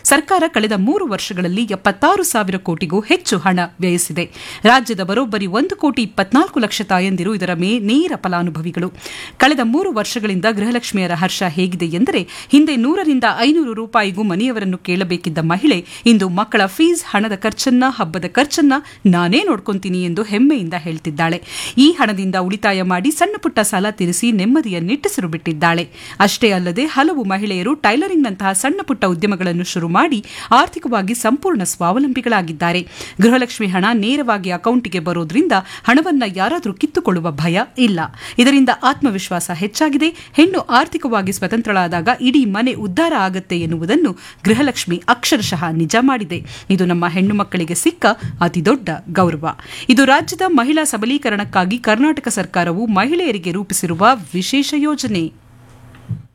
ಸರ್ಕಾರ ಕಳೆದ ಮೂರು ವರ್ಷಗಳಲ್ಲಿ ಎಪ್ಪತ್ತಾರು ಸಾವಿರ ಕೋಟಿಗೂ ಹೆಚ್ಚು ಹಣ ವ್ಯಯಿಸಿದೆ ರಾಜ್ಯದ ಬರೋಬ್ಬರಿ ಒಂದು ಕೋಟಿ ಇಪ್ಪತ್ನಾಲ್ಕು ಲಕ್ಷ ತಾಯಂದಿರು ಇದರ ಮೇ ನೇರ ಫಲಾನುಭವಿಗಳು ಕಳೆದ ಮೂರು ವರ್ಷಗಳಿಂದ ಗೃಹಲಕ್ಷ್ಮಿಯರ ಹರ್ಷ ಹೇಗಿದೆ ಎಂದರೆ ಹಿಂದೆ ನೂರರಿಂದ ಐನೂರು ರೂಪಾಯಿಗೂ ಮನೆಯವರನ್ನು ಕೇಳಬೇಕಿದ್ದ ಮಹಿಳೆ ಇಂದು ಮಕ್ಕಳ ಫೀಸ್ ಹಣದ ಖರ್ಚನ್ನ ಹಬ್ಬದ ಖರ್ಚನ್ನ ನಾನೇ ನೋಡ್ಕೊಂತೀನಿ ಎಂದು ಹೆಮ್ಮೆಯಿಂದ ಹೇಳ್ತಿದ್ದಾಳೆ ಈ ಹಣದಿಂದ ಉಳಿತಾಯ ಮಾಡಿ ಸಣ್ಣ ಪುಟ್ಟ ಸಾಲ ತೀರಿಸಿ ನೆಮ್ಮದಿಯ ನಿಟ್ಟುಸಿರು ಬಿಟ್ಟಿದ್ದಾಳೆ ಅಷ್ಟೇ ಅಲ್ಲದೆ ಹಲವು ಮಹಿಳೆಯರು ಟೈಲರಿಂಗ್ನಂತಹ ಸಣ್ಣ ಪುಟ್ಟ ಉದ್ಯಮಗಳನ್ನು ಶುರು ಮಾಡಿ ಆರ್ಥಿಕವಾಗಿ ಸಂಪೂರ್ಣ ಸ್ವಾವಲಂಬಿಗಳಾಗಿದ್ದಾರೆ ಗೃಹಲಕ್ಷ್ಮಿ ಹಣ ನೇರವಾಗಿ ಅಕೌಂಟಿಗೆ ಬರೋದ್ರಿಂದ ಹಣವನ್ನ ಯಾರಾದರೂ ಕಿತ್ತುಕೊಳ್ಳುವ ಭಯ ಇಲ್ಲ ಇದರಿಂದ ಆತ್ಮವಿಶ್ವಾಸ ಹೆಚ್ಚಾಗಿದೆ ಹೆಣ್ಣು ಆರ್ಥಿಕವಾಗಿ ಸ್ವತಂತ್ರಳಾದಾಗ ಇಡೀ ಮನೆ ಉದ್ಧಾರ ಆಗತ್ತೆ ಎನ್ನುವುದನ್ನು ಗೃಹಲಕ್ಷ್ಮಿ ಅಕ್ಷರಶಃ ನಿಜ ಮಾಡಿದೆ ಇದು ನಮ್ಮ ಹೆಣ್ಣು ಮಕ್ಕಳಿಗೆ ಸಿಕ್ಕ ಅತಿದೊಡ್ಡ ಗೌರವ ಇದು ರಾಜ್ಯದ ಮಹಿಳಾ ಸಬಲೀಕರಣಕ್ಕಾಗಿ ಕರ್ನಾಟಕ ಸರ್ಕಾರವು ಮಹಿಳೆಯರಿಗೆ ರೂಪಿಸಿರುವ ವಿಶೇಷ ಯೋಜನೆ